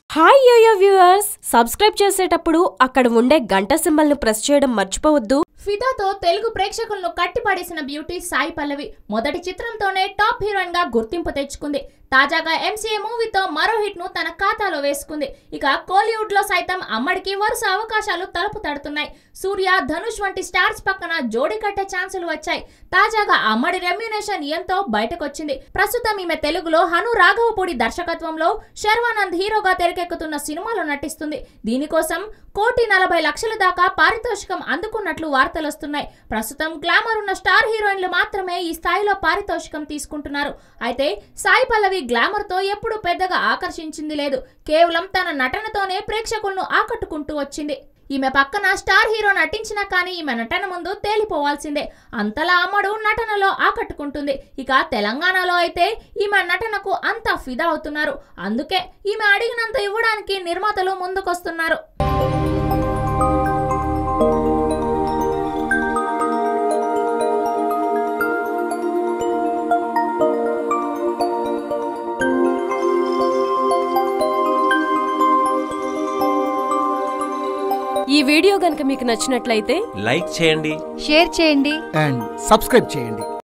hi yo-yo viewers subscribe చేసేటప్పుడు అక్కడ ఉండే గంట సింబల్ను ప్రెస్ చేయడం మర్చిపోవద్దు ఫిదాతో తెలుగు ప్రేక్షకులను కట్టిపడేసిన బ్యూటీ సాయి పల్లవి మొదటి చిత్రంతోనే టాప్ హీరోయిన్ గా గుర్తింపు తెచ్చుకుంది తాజాగా ఎంసీఏ మూవీతో మరో హిట్ ను తన ఖాతాలో వేసుకుంది ఇక కోలీవుడ్ లో సైతం అమ్మడికి వరుస అవకాశాలు తలుపు తడుతున్నాయి సూర్య ధనుష్ వంటి స్టార్స్ పక్కన జోడి కట్టే ఛాన్సులు వచ్చాయి తాజాగా అమ్మడి రెమ్యునేషన్ ఎంతో బయటకొచ్చింది ప్రస్తుతం ఈమె తెలుగులో హను రాఘవపూడి దర్శకత్వంలో శర్వానంద్ హీరోగా తెరకెక్కుతున్న సినిమాలో నటిస్తుంది దీనికోసం కోటి నలభై లక్షల దాకా పారితోషికం అందుకున్నట్లు వార్తలు వస్తున్నాయి ప్రస్తుతం గ్లామర్ ఉన్న స్టార్ హీరోయిన్లు మాత్రమే ఈ స్థాయిలో పారితోషికం తీసుకుంటున్నారు అయితే సాయి పల్లవి గ్లామర్ తో ఎప్పుడు పెద్దగా ఆకర్షించింది లేదు కేవలం తన నటనతోనే ప్రేక్షకులను ఆకట్టుకుంటూ వచ్చింది ఈమె పక్కన స్టార్ హీరో నటించినా కానీ ఈమె నటన ముందు తేలిపోవాల్సిందే అంతలా అమ్మడు నటనలో ఆకట్టుకుంటుంది ఇక తెలంగాణలో అయితే ఈమె నటనకు అంతా ఫిదా అవుతున్నారు అందుకే ఈమె అడిగినంత ఇవ్వడానికి నిర్మాతలు ముందుకొస్తున్నారు ఈ వీడియో గనుక మీకు నచ్చినట్లయితే లైక్ చేయండి షేర్ చేయండి అండ్ సబ్స్క్రైబ్ చేయండి